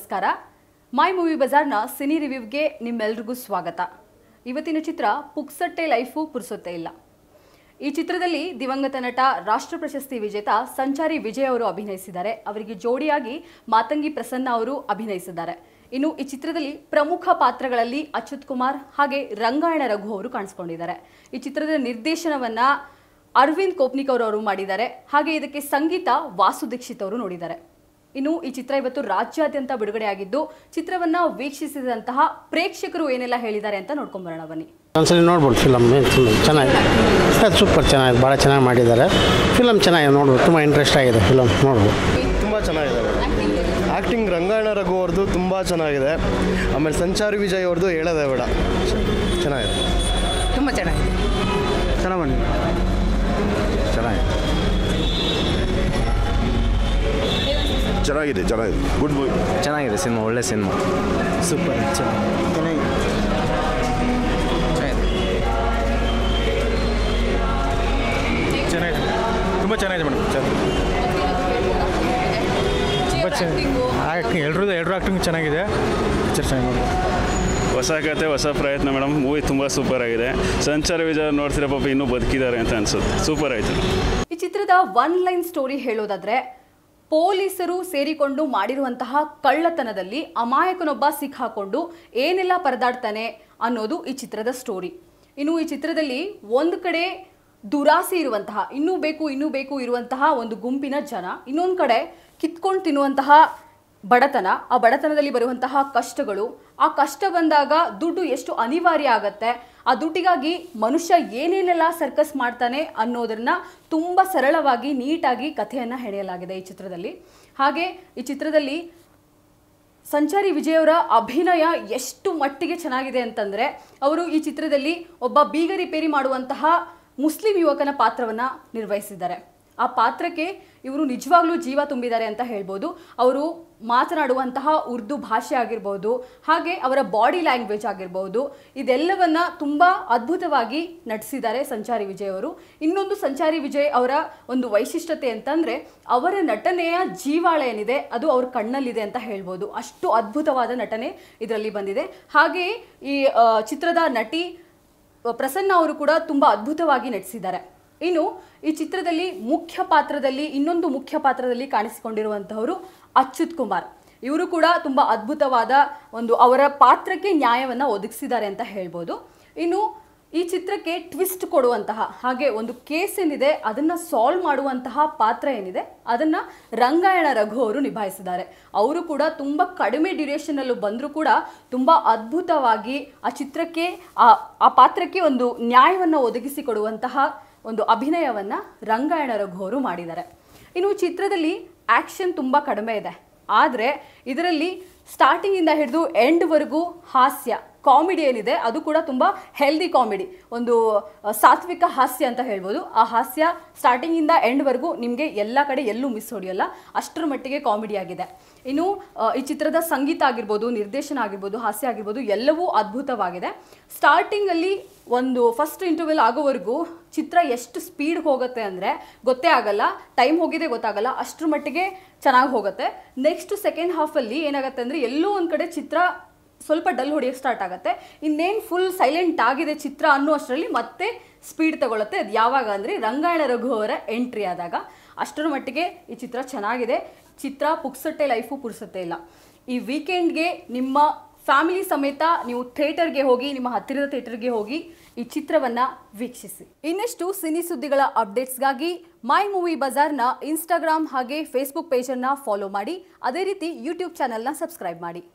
ನಮಸ್ಕಾರ ಮೈ movie ಬಜಾರ್ನ cine ರಿವ್ಯೂಗೆ ನಿಮ್ಮೆಲ್ರಿಗೂ ಸ್ವಾಗತ ಇವತ್ತಿನ ಚಿತ್ರ ಪುಕ್ಸಟ್ಟೆ ಲೈಫು ಪುರ್ಸೊತ್ತೆ ಇಲ್ಲ ಈ ಚಿತ್ರದಲ್ಲಿ ದಿವಂಗತ ನಟ ರಾಷ್ಟ್ರ ಪ್ರಶಸ್ತಿ ವಿಜೇತ ಸಂಚಾರಿ ವಿಜಯ್ ಅವರು ಅಭಿನಯಿಸಿದ್ದಾರೆ ಅವರಿಗೆ ಜೋಡಿಯಾಗಿ ಮಾತಂಗಿ ಪ್ರಸನ್ನ ಅವರು ಅಭಿನಯಿಸಿದ್ದಾರೆ ಇನ್ನು ಈ ಚಿತ್ರದಲ್ಲಿ ಪ್ರಮುಖ ಪಾತ್ರಗಳಲ್ಲಿ ಅಚ್ಯುತ್ ಕುಮಾರ್ ಹಾಗೆ ರಂಗಾಯಣ ರಘು ಅವರು ಕಾಣಿಸ್ಕೊಂಡಿದ್ದಾರೆ ಈ ಚಿತ್ರದ ನಿರ್ದೇಶನವನ್ನ ಅರವಿಂದ್ ಕೋಪ್ನಿಕ್ ಅವರು ಮಾಡಿದ್ದಾರೆ ಹಾಗೆ ಇದಕ್ಕೆ ಸಂಗೀತ ವಾಸು ದೀಕ್ಷಿತ್ ಅವರು ನೋಡಿದ್ದಾರೆ ಇನ್ನು ಈ ಚಿತ್ರ ಇವತ್ತು ರಾಜ್ಯಾದ್ಯಂತ ಬಿಡುಗಡೆಯಾಗಿದ್ದು ಚಿತ್ರವನ್ನ ವೀಕ್ಷಿಸಿದಂತಹ ಪ್ರೇಕ್ಷಕರು ಏನೆಲ್ಲ ಹೇಳಿದ್ದಾರೆ ಅಂತ ನೋಡ್ಕೊಂಡ್ ಬರೋಣ ಬನ್ನಿ ಒಂದ್ಸಲಿ ನೋಡ್ಬೋದು ಫಿಲಮ್ ಚೆನ್ನಾಗಿದೆ ಅದು ಸೂಪರ್ ಚೆನ್ನಾಗಿದೆ ಭಾಳ ಚೆನ್ನಾಗಿ ಮಾಡಿದ್ದಾರೆ ಫಿಲಮ್ ಚೆನ್ನಾಗಿದೆ ನೋಡ್ಬೋದು ತುಂಬ ಇಂಟ್ರೆಸ್ಟ್ ಆಗಿದೆ ಫಿಲಮ್ ನೋಡ್ಬೋದು ತುಂಬ ಚೆನ್ನಾಗಿದೆ ಆ್ಯಕ್ಟಿಂಗ್ ರಂಗಾಯಣ ರಘು ಅವ್ರದ್ದು ತುಂಬ ಚೆನ್ನಾಗಿದೆ ಆಮೇಲೆ ಸಂಚಾರಿ ವಿಜಯ್ ಅವ್ರದ್ದು ಹೇಳೋದೇ ಬೇಡ ಚೆನ್ನಾಗಿದೆ ತುಂಬ ಚೆನ್ನಾಗಿದೆ ಚೆನ್ನಾಗಿ ಬಂದಿದೆ ಚೆನ್ನಾಗಿದೆ ಚೆನ್ನಾಗಿದೆ ಚೆನ್ನಾಗಿದೆ ಗುಡ್ ಮೂವಿ ಚೆನ್ನಾಗಿದೆ ಸಿನಿಮಾ ಒಳ್ಳೆ ಸಿನಿಮಾ ಸೂಪರ್ ಚೆನ್ನಾಗಿದೆ ಚೆನ್ನಾಗಿದೆ ತುಂಬ ಚೆನ್ನಾಗಿದೆ ಮೇಡಮ್ ತುಂಬ ಚೆನ್ನಾಗಿ ಆ್ಯಕ್ಟಿಂಗ್ ಎಲ್ಲರೂ ಎಲ್ಲರೂ ಆ್ಯಕ್ಟಿಂಗ್ ಚೆನ್ನಾಗಿದೆ ಪಿಕ್ಚರ್ ಚೆನ್ನಾಗಿ ಹೊಸ ಕತೆ ಹೊಸ ಪ್ರಯತ್ನ ಮೇಡಮ್ ಮೂವಿ ತುಂಬ ಸೂಪರ್ ಆಗಿದೆ ಸಂಚಾರ ವಿಜಯ ನೋಡ್ತಿರೋ ಪಾಪ ಇನ್ನೂ ಬದುಕಿದ್ದಾರೆ ಅಂತ ಅನ್ಸುತ್ತೆ ಸೂಪರ್ ಆಯಿತು ಈ ಚಿತ್ರದ ಒನ್ ಲೈನ್ ಸ್ಟೋರಿ ಹೇಳೋದಾದ್ರೆ ಪೊಲೀಸರು ಸೇರಿಕೊಂಡು ಮಾಡಿರುವಂತಹ ಕಳ್ಳತನದಲ್ಲಿ ಅಮಾಯಕನೊಬ್ಬ ಸಿಕ್ಕಾಕೊಂಡು ಏನೆಲ್ಲ ಪರದಾಡ್ತಾನೆ ಅನ್ನೋದು ಈ ಚಿತ್ರದ ಸ್ಟೋರಿ ಇನ್ನು ಈ ಚಿತ್ರದಲ್ಲಿ ಒಂದು ಕಡೆ ದುರಾಸೆ ಇರುವಂತಹ ಇನ್ನೂ ಬೇಕು ಇನ್ನೂ ಬೇಕು ಇರುವಂತಹ ಒಂದು ಗುಂಪಿನ ಜನ ಇನ್ನೊಂದು ಕಡೆ ಕಿತ್ಕೊಂಡು ತಿನ್ನುವಂತಹ ಬಡತನ ಆ ಬಡತನದಲ್ಲಿ ಬರುವಂತಹ ಕಷ್ಟಗಳು ಆ ಕಷ್ಟ ಬಂದಾಗ ದುಡ್ಡು ಎಷ್ಟು ಅನಿವಾರ್ಯ ಆಗತ್ತೆ ಆ ದುಡ್ಡಿಗಾಗಿ ಮನುಷ್ಯ ಏನೇನೆಲ್ಲ ಸರ್ಕಸ್ ಮಾಡ್ತಾನೆ ಅನ್ನೋದನ್ನ ತುಂಬ ಸರಳವಾಗಿ ನೀಟಾಗಿ ಕಥೆಯನ್ನು ಹೆಣೆಯಲಾಗಿದೆ ಈ ಚಿತ್ರದಲ್ಲಿ ಹಾಗೆ ಈ ಚಿತ್ರದಲ್ಲಿ ಸಂಚಾರಿ ವಿಜಯ್ ಅವರ ಅಭಿನಯ ಎಷ್ಟು ಮಟ್ಟಿಗೆ ಚೆನ್ನಾಗಿದೆ ಅಂತಂದ್ರೆ ಅವರು ಈ ಚಿತ್ರದಲ್ಲಿ ಒಬ್ಬ ಬೀಗ ರಿಪೇರಿ ಮಾಡುವಂತಹ ಮುಸ್ಲಿಂ ಯುವಕನ ಪಾತ್ರವನ್ನ ನಿರ್ವಹಿಸಿದ್ದಾರೆ ಆ ಪಾತ್ರಕ್ಕೆ ಇವರು ನಿಜವಾಗ್ಲೂ ಜೀವ ತುಂಬಿದ್ದಾರೆ ಅಂತ ಹೇಳ್ಬೋದು ಅವರು ಮಾತನಾಡುವಂತಹ ಉರ್ದು ಭಾಷೆ ಆಗಿರ್ಬೋದು ಹಾಗೆ ಅವರ ಬಾಡಿ ಲ್ಯಾಂಗ್ವೇಜ್ ಆಗಿರ್ಬೋದು ಇದೆಲ್ಲವನ್ನ ತುಂಬಾ ಅದ್ಭುತವಾಗಿ ನಟಿಸಿದ್ದಾರೆ ಸಂಚಾರಿ ವಿಜಯ್ ಅವರು ಇನ್ನೊಂದು ಸಂಚಾರಿ ವಿಜಯ್ ಅವರ ಒಂದು ವೈಶಿಷ್ಟ್ಯತೆ ಅಂತಂದ್ರೆ ಅವರ ನಟನೆಯ ಜೀವಾಳ ಏನಿದೆ ಅದು ಅವ್ರ ಕಣ್ಣಲ್ಲಿದೆ ಅಂತ ಹೇಳ್ಬೋದು ಅಷ್ಟು ಅದ್ಭುತವಾದ ನಟನೆ ಇದರಲ್ಲಿ ಬಂದಿದೆ ಹಾಗೆಯೇ ಈ ಆ, ಚಿತ್ರದ ನಟಿ ಪ್ರಸನ್ನ ಅವರು ಕೂಡ ತುಂಬಾ ಅದ್ಭುತವಾಗಿ ನಟಿಸಿದ್ದಾರೆ ಇನ್ನು ಈ ಚಿತ್ರದಲ್ಲಿ ಮುಖ್ಯ ಪಾತ್ರದಲ್ಲಿ ಇನ್ನೊಂದು ಮುಖ್ಯ ಪಾತ್ರದಲ್ಲಿ ಕಾಣಿಸಿಕೊಂಡಿರುವಂತಹವರು ಅಚ್ಯುತ್ ಕುಮಾರ್ ಇವರು ಕೂಡ ತುಂಬಾ ಅದ್ಭುತವಾದ ಒಂದು ಅವರ ಪಾತ್ರಕ್ಕೆ ನ್ಯಾಯವನ್ನ ಒದಗಿಸಿದ್ದಾರೆ ಅಂತ ಹೇಳ್ಬೋದು ಇನ್ನು ಈ ಚಿತ್ರಕ್ಕೆ ಟ್ವಿಸ್ಟ್ ಕೊಡುವಂತಹ ಹಾಗೆ ಒಂದು ಕೇಸ್ ಏನಿದೆ ಅದನ್ನ ಸಾಲ್ವ್ ಮಾಡುವಂತಹ ಪಾತ್ರ ಏನಿದೆ ಅದನ್ನ ರಂಗಾಯಣ ರಘು ಅವರು ನಿಭಾಯಿಸಿದ್ದಾರೆ ಅವರು ಕೂಡ ತುಂಬಾ ಕಡಿಮೆ ಡ್ಯೂರೇಷನ್ ಅಲ್ಲೂ ಬಂದರೂ ಕೂಡ ತುಂಬಾ ಅದ್ಭುತವಾಗಿ ಆ ಚಿತ್ರಕ್ಕೆ ಆ ಆ ಪಾತ್ರಕ್ಕೆ ಒಂದು ನ್ಯಾಯವನ್ನು ಒದಗಿಸಿಕೊಡುವಂತಹ ಒಂದು ಅಭಿನಯವನ್ನ ರಂಗಾಯಣ ರಘು ಅವರು ಮಾಡಿದ್ದಾರೆ ಇನ್ನು ಚಿತ್ರದಲ್ಲಿ ಆಕ್ಷನ್ ತುಂಬಾ ಕಡಿಮೆ ಇದೆ ಆದರೆ ಇದರಲ್ಲಿ ಸ್ಟಾರ್ಟಿಂಗಿಂದ ಹಿಡಿದು ಎಂಡ್ವರೆಗೂ ಹಾಸ್ಯ ಕಾಮಿಡಿ ಏನಿದೆ ಅದು ಕೂಡ ತುಂಬ ಹೆಲ್ದಿ ಕಾಮಿಡಿ ಒಂದು ಆ, ಸಾತ್ವಿಕ ಹಾಸ್ಯ ಅಂತ ಹೇಳ್ಬೋದು ಆ ಹಾಸ್ಯ ಸ್ಟಾರ್ಟಿಂಗಿಂದ ಎಂಡ್ವರೆಗೂ ನಿಮಗೆ ಎಲ್ಲ ಕಡೆ ಎಲ್ಲೂ ಮಿಸ್ ಹೊಡೆಯಲ್ಲ ಅಷ್ಟರ ಮಟ್ಟಿಗೆ ಕಾಮಿಡಿ ಆಗಿದೆ ಇನ್ನು ಆ, ಈ ಚಿತ್ರದ ಸಂಗೀತ ಆಗಿರ್ಬೋದು ನಿರ್ದೇಶನ ಆಗಿರ್ಬೋದು ಹಾಸ್ಯ ಆಗಿರ್ಬೋದು ಎಲ್ಲವೂ ಅದ್ಭುತವಾಗಿದೆ ಸ್ಟಾರ್ಟಿಂಗಲ್ಲಿ ಒಂದು ಫಸ್ಟ್ ಇಂಟರ್ವ್ಯೂಲ್ ಆಗೋವರೆಗೂ ಚಿತ್ರ ಎಷ್ಟು ಸ್ಪೀಡ್ ಹೋಗುತ್ತೆ ಅಂದರೆ ಗೊತ್ತೇ ಆಗಲ್ಲ ಟೈಮ್ ಹೋಗಿದೆ ಗೊತ್ತಾಗಲ್ಲ ಅಷ್ಟರ ಮಟ್ಟಿಗೆ ಚೆನ್ನಾಗಿ ಹೋಗುತ್ತೆ ನೆಕ್ಸ್ಟ್ ಸೆಕೆಂಡ್ ಹಾಫಲ್ಲಿ ಏನಾಗುತ್ತೆ ಅಂದರೆ ಎಲ್ಲೋ ಒಂದು ಕಡೆ ಚಿತ್ರ ಸ್ವಲ್ಪ ಡಲ್ ಹೊಡೆಯೋಕ್ಕೆ ಸ್ಟಾರ್ಟ್ ಆಗುತ್ತೆ ಇನ್ನೇನು ಫುಲ್ ಸೈಲೆಂಟ್ ಆಗಿದೆ ಚಿತ್ರ ಅನ್ನೋ ಅಷ್ಟರಲ್ಲಿ ಮತ್ತೆ ಸ್ಪೀಡ್ ತಗೊಳುತ್ತೆ ಅದು ಯಾವಾಗ ಅಂದರೆ ರಂಗಾಯಣ ರಘು ಅವರ ಎಂಟ್ರಿ ಆದಾಗ ಅಷ್ಟರ ಮಟ್ಟಿಗೆ ಈ ಚಿತ್ರ ಚೆನ್ನಾಗಿದೆ ಚಿತ್ರ ಪುಕ್ಸಟ್ಟೆ ಲೈಫು ಪುರ್ಸತ್ತೆ ಇಲ್ಲ ಈ ವೀಕೆಂಡ್ಗೆ ನಿಮ್ಮ ಫ್ಯಾಮಿಲಿ ಸಮೇತ ನೀವು ಥಿಯೇಟರ್ಗೆ ಹೋಗಿ ನಿಮ್ಮ ಹತ್ತಿರದ ಥಿಯೇಟರ್ಗೆ ಹೋಗಿ ಈ ಚಿತ್ರವನ್ನ ವೀಕ್ಷಿಸಿ ಇನ್ನಷ್ಟು ಸಿನಿ ಸುದ್ದಿಗಳ ಅಪ್ಡೇಟ್ಸ್ಗಾಗಿ ಮೈ ಮೂವಿ ಬಜಾರ್ನ ಇನ್ಸ್ಟಾಗ್ರಾಮ್ ಹಾಗೆ ಫೇಸ್ಬುಕ್ ಪೇಜನ್ನು ಫಾಲೋ ಮಾಡಿ ಅದೇ ರೀತಿ ಯೂಟ್ಯೂಬ್ ಚಾನೆಲ್ನ ಸಬ್ಸ್ಕ್ರೈಬ್ ಮಾಡಿ